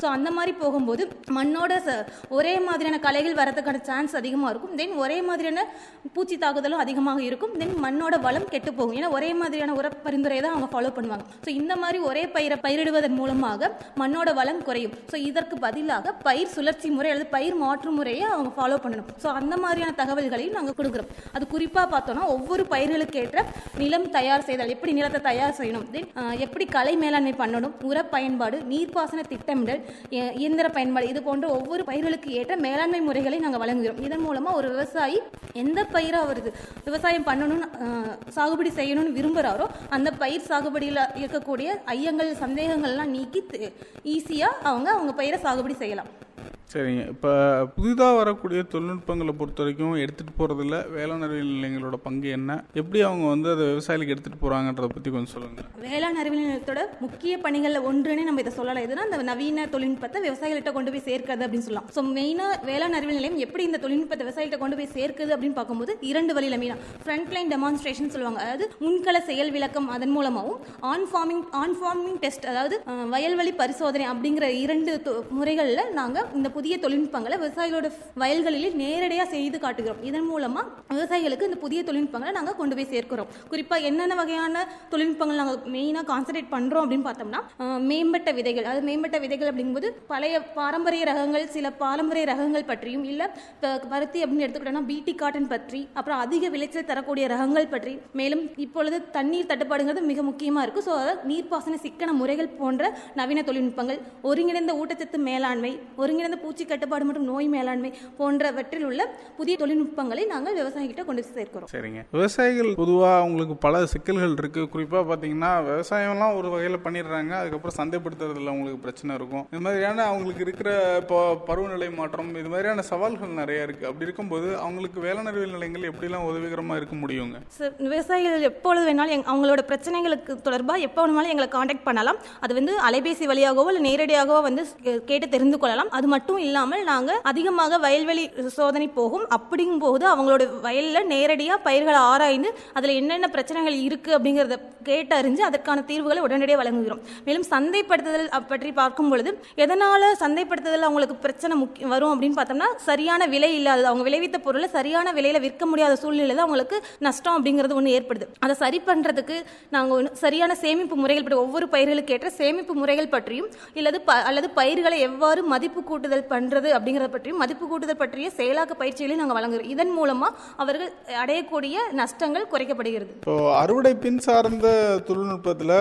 so அந்த மாதிரி போகும்போது மண்ணோட ச- ஒரே மாதிரியான களைகள் வரதுக்கான சான்ஸ் அதிகமாக இருக்கும் தென் ஒரே மாதிரியான பூச்சி தாக்குதலும் அதிகமாக இருக்கும் தென் மண்ணோட வளம் கெட்டு போகும் ஏன்னா ஒரே மாதிரியான உர பரிந்துரை தான் அவங்க ஃபாலோ பண்ணுவாங்க ஸோ இந்த மாதிரி ஒரே பயிரை பயிரிடுவதன் மூலமாக மண்ணோட வளம் குறையும் ஸோ இதற்கு பதிலாக பயிர் சுழற்சி முறை அல்லது பயிர் மாற்று முறையை அவங்க ஃபாலோ பண்ணணும் ஸோ அந்த மாதிரியான தகவல்களையும் நாங்கள் கொடுக்குறோம் அது குறிப்பாக பார்த்தோம்னா ஒவ்வொரு பயிர்களுக்கு ஏற்ற நிலம் தயார் செய்தல் எப்படி நிலத்தை தயார் செய்யணும் தென் எப்படி கலை மேலாண்மை பண்ணணும் உர பயன்பாடு நீர்ப்பாசன திட்டமிடல் இய- இயந்திர பயன்பாடு இது போன்ற ஒவ்வொரு பயிர்களுக்கு ஏற்ற மேலாண்மை முறைகளை நாங்கள் வழங்குகிறோம் இதன் மூலமாக ஒரு விவசாயி எந்த பயிரை அவருக்கு விவசாயம் பண்ணணும்னு அஹ், சாகுபடி செய்யணும்னு விரும்புகிறாரோ அந்த பயிர் சாகுபடியில் இருக்கக்கூடிய ஐயங்கள் சந்தேகங்கள்லாம் நீக்கி ஈஸியாக அவங்க அவங்க பயிரை சாகுபடி செய்யலாம் சரிங்க இப்போ புதிதாக வரக்கூடிய தொழில்நுட்பங்களை பொறுத்த வரைக்கும் எடுத்துகிட்டு போகிறதுல வேளாண் அறிவியல் நிலையங்களோட பங்கு என்ன எப்படி அவங்க வந்து அதை விவசாயிகளுக்கு எடுத்துகிட்டு போகிறாங்கன்றத பற்றி கொஞ்சம் சொல்லுங்கள் வேளாண் அறிவியல் நிலையத்தோட முக்கிய பணிகளில் ஒன்றுன்னு நம்ம இதை சொல்லலாம் இதுனா இந்த நவீன தொழில்நுட்பத்தை விவசாயிகள்கிட்ட கொண்டு போய் சேர்க்கிறது அப்படின்னு சொல்லலாம் ஸோ மெயினாக வேளாண் அறிவியல் நிலையம் எப்படி இந்த தொழில்நுட்பத்தை விவசாயிகிட்ட கொண்டு போய் சேர்க்குது அப்படின்னு பார்க்கும்போது இரண்டு வழியில் மெயினாக ஃப்ரண்ட் லைன் டெமான்ஸ்ட்ரேஷன் சொல்லுவாங்க அதாவது முன்கள செயல் விளக்கம் அதன் மூலமாகவும் on farming on farming test அதாவது அஹ், வயல்வெளி பரிசோதனை அப்படிங்கிற இரண்டு முறைகளில் நாங்கள் இந்த புதிய தொழில்நுட்பங்களை விவசாயிகளோட வயல்களில் நேரடியாக செய்து காட்டுகிறோம் இதன் மூலமாக விவசாயிகளுக்கு இந்த புதிய தொழில்நுட்பங்களை நாங்கள் கொண்டு போய் சேர்க்கிறோம் குறிப்பாக என்னென்ன வகையான தொழில்நுட்பங்கள் நாங்கள் மெயினாக கான்சன்ட்ரேட் பண்ணுறோம் அப்படின்னு பார்த்தோம்னா அஹ், மேம்பட்ட விதைகள் அது மேம்பட்ட விதைகள் அப்படிங்கும்போது பழைய பாரம்பரிய ரகங்கள் சில பாரம்பரிய ரகங்கள் பற்றியும் இல்லை பருத்தி அப்படின்னு எடுத்துக்கிட்டோம்னா பிடி காட்டன் பற்றி அப்புறம் அதிக விளைச்சல் தரக்கூடிய ரகங்கள் பற்றி மேலும் இப்பொழுது தண்ணீர் தட்டுப்பாடுங்கிறது மிக முக்கியமாக இருக்குது ஸோ அதாவது நீர்ப்பாசன சிக்கன முறைகள் போன்ற நவீன தொழில்நுட்பங்கள் ஒருங்கிணைந்த ஊட்டச்சத்து மேலாண்மை ஒருங்கிணைந்த பூச்சி கட்டுப்பாடு மற்றும் நோய் மேலாண்மை போன்றவற்றில் உள்ள புதிய தொழில்நுட்பங்களை நாங்கள் விவசாயிகிட்ட கொண்டு போய் சேர்க்கிறோம் சரிங்க விவசாயிகள் பொதுவாக அவங்களுக்கு பல சிக்கல்கள் இருக்குது குறிப்பாக பார்த்தீங்கன்னா விவசாயம்லாம் ஒரு வகையில் பண்ணிடுறாங்க அதுக்கப்புறம் சந்தைப்படுத்துறதுல அவங்களுக்கு பிரச்சனை இருக்கும் இது மாதிரியான அவங்களுக்கு இருக்கிற இப்போ பருவநிலை மாற்றம் இது மாதிரியான சவால்கள் நிறைய இருக்குது அப்படி இருக்கும்போது அவங்களுக்கு வேளாண் அறிவியல் நிலையங்கள் எப்படிலாம் உதவிகரமாக இருக்க முடியுங்க சார் விவசாயிகள் எப்பொழுது வேணாலும் எங் அவங்களோட பிரச்சனைகளுக்கு தொடர்பாக எப்போ வேணாலும் எங்களை காண்டாக்ட் பண்ணலாம் அது வந்து அலைபேசி வழியாகவோ இல்லை நேரடியாகவோ வந்து கே- கேட்டு தெரிந்து கொள்ளலாம் அது மட்டும் இல்லாமல் நாங்கள் அதிகமாக வயல்வெளி சோதனை போகும் அப்படிங்கும்போது அவங்களோட வயலில் நேரடியாக பயிர்களை ஆராய்ந்து அதில் என்னென்ன பிரச்சனைகள் இருக்குது அப்படிங்கிறத கேட்டறிஞ்சு அதற்கான தீர்வுகளை உடனடியாக வழங்குகிறோம் மேலும் சந்தைப்படுத்துதல் அப் பற்றி பார்க்கும் பொழுது எதனால் சந்தைப்படுத்துதல் அவங்களுக்கு பிரச்சனை முக்கிய வரும் அப்படின்னு பார்த்தோம்னா சரியான விலை இல்லாதது அவங்க விளைவித்த பொருளை சரியான விலையில விற்க முடியாத சூழ்நிலை தான் அவங்களுக்கு நஷ்டம் அப்படிங்கிறது ஒன்று ஏற்படுது அதை சரி பண்ணுறதுக்கு நாங்கள் சரியான சேமிப்பு முறைகள் பற்றி ஒவ்வொரு பயிர்களுக்கு ஏற்ற சேமிப்பு முறைகள் பற்றியும் இல்லது ப அல்லது பயிர்களை எவ்வாறு மதிப்பு கூட்டுதல் பண்ணுறது அப்படிங்கிறத பற்றியும் மதிப்பு கூட்டுதல் பற்றிய செயலாக்க பயிற்சிகளையும் நாங்கள் வழங்குகிறோம் இதன் மூலமாக அவர்கள் அடையக்கூடிய நஷ்டங்கள் குறைக்கப்படுகிறது இப்போ அறுவடை பின் சார்ந்த தொழில்நுட்பத்தில்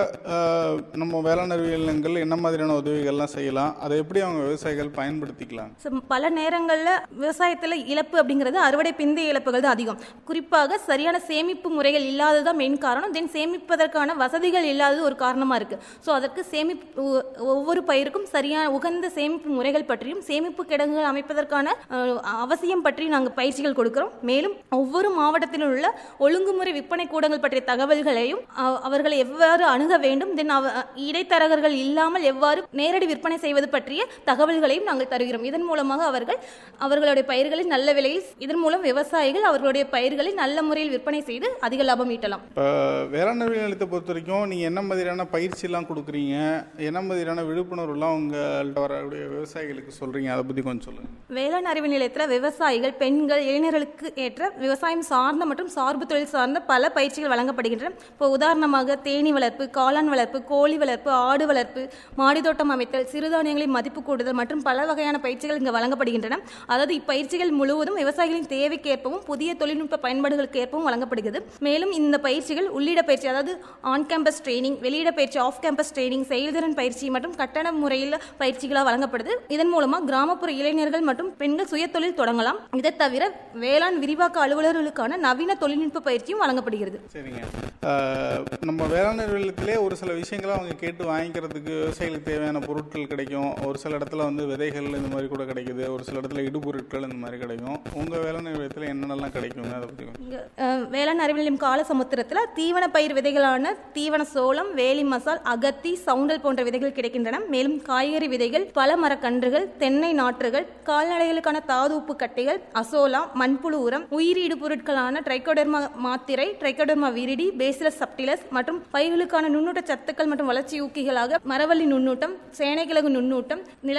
நம்ம வேளாண் அறிவியல் நிலையங்கள் என்ன மாதிரியான உதவிகள்லாம் செய்யலாம் அதை எப்படி அவங்க விவசாயிகள் பயன்படுத்திக்கலாம் So, பல நேரங்களில் விவசாயத்தில் இழப்பு அப்படிங்கிறது அறுவடை பிந்தைய இழப்புகள் தான் அதிகம் குறிப்பாக சரியான சேமிப்பு முறைகள் இல்லாததான் மெயின் காரணம் தென் சேமிப்பதற்கான வசதிகள் இல்லாதது ஒரு காரணமாக இருக்குது ஸோ அதற்கு சேமிப்பு ஒ- ஒவ்வொரு பயிருக்கும் சரியான உகந்த சேமிப்பு முறைகள் பற்றியும் சேமிப்பு கிடங்குகள் அமைப்பதற்கான அஹ், அவசியம் பற்றி நாங்கள் பயிற்சிகள் கொடுக்கிறோம் மேலும் ஒவ்வொரு மாவட்டத்திலும் உள்ள ஒழுங்குமுறை விற்பனை கூடங்கள் பற்றிய தகவல்களையும் அவ- அவர்களை எவ்வாறு அணுக வேண்டும் தென் அவ இடைத்தரகர்கள் இல்லாமல் எவ்வாறு நேரடி விற்பனை செய்வது பற்றிய தகவல்களையும் நாங்கள் தருகிறோம் இதன் மூலமாக அவர்கள் அவர்களுடைய பயிர்களை நல்ல விலையில் இதன் மூலம் விவசாயிகள் அவர்களுடைய பயிர்களை நல்ல முறையில் விற்பனை செய்து அதிக லாபம் ஈட்டலாம் இப்போ வேளாண் அறிவியல் நிலையத்தை பொறுத்த வரைக்கும் நீங்கள் என்ன மாதிரியான பயிற்சிலாம் கொடுக்குறீங்க என்ன மாதிரியான விழிப்புணர்வுலாம் உங்கள்கிட்ட வரக்கூடிய விவசாயிகளுக்கு சொல்கிறீங்க அதை பற்றி கொஞ்சம் சொல்லுங்கள் வேளாண் அறிவு நிலையத்தில் விவசாயிகள் பெண்கள் இளைஞர்களுக்கு ஏற்ற விவசாயம் சார்ந்த மற்றும் சார்பு தொழில் சார்ந்த பல பயிற்சிகள் வழங்கப்படுகின்றன இப்போ உதாரணமாக தேனீ வளர்ப்பு காளான் வளர்ப்பு கோழி வளர்ப்பு ஆடு வளர்ப்பு மாடித்தோட்டம் அமைத்தல் சிறுதானியங்களை மதிப்பு கூடுதல் மற்றும் பல வகையான பயிற்சிகள் இங்கு வழங்கப்படுகின்றன அதாவது இப்பயிற்சிகள் முழுவதும் விவசாயிகளின் தேவைக்கேற்பவும் புதிய தொழில்நுட்ப பயன்பாடுகளுக்கு ஏற்பவும் வழங்கப்படுகிறது மேலும் இந்த பயிற்சிகள் உள்ளிட பயிற்சி அதாவது ஆன் கேம்பஸ் ட்ரைனிங் வெளியிட பயிற்சி ஆஃப் கேம்பஸ் ட்ரைனிங் செயல்திறன் பயிற்சி மற்றும் கட்டண முறையில் பயிற்சிகளாக வழங்கப்படுது இதன் மூலமா கிராமப்புற இளைஞர்கள் மற்றும் பெண்கள் சுயதொழில் தொடங்கலாம் இதை தவிர வேளாண் விரிவாக்க அலுவலர்களுக்கான நவீன தொழில்நுட்ப பயிற்சியும் வழங்கப்படுகிறது சரிங்க அஹ், நம்ம வேளாண் நிலையத்திலே ஒரு சில விஷயங்களை அவங்க கேட்டு வாங்கிக்கிறதுக்கு விவசாயிகளுக்கு தேவையான பொருட்கள் கிடைக்கும் ஒரு சில இடத்துல வந்து விதைகள் இந்த மாதிரி கூட கிடைக்குது ஒரு சில இடத்துல இடுபொருட்கள் இந்த மாதிரி கிடைக்கும் உங்கள் வேளாண் நிலையத்தில் என்னென்னலாம் கிடைக்குங்க அதை பற்றி கொஞ்சம் இங்க, அஹ், வேளாண் அறிவியல் நிலையம் கால சமுத்திரத்தில் தீவன பயிர் விதைகளான தீவன சோளம் வேலி மசால் அகத்தி சவுண்டல் போன்ற விதைகள் கிடைக்கின்றன மேலும் காய்கறி விதைகள் பல மரக்கன்றுகள் தென்னை நாற்றுகள் கால்நடைகளுக்கான தாது உப்பு கட்டைகள் அசோலா மண்புழு உரம் உயிரீடு பொருட்களான ட்ரைகோடர்மா மாத்திரை ட்ரைகோடர்மா விரிடி பேசிலஸ் சப்டிலஸ் மற்றும் பயிர்களுக்கான நுண்ணூட்ட சத்துக்கள் மற்றும் வளர்ச்சி ஊக்கிகளாக மரவள்ளி நுண்ணூட்டம் சேனைக்கிழங்கு நுண்ணூட்டம் நில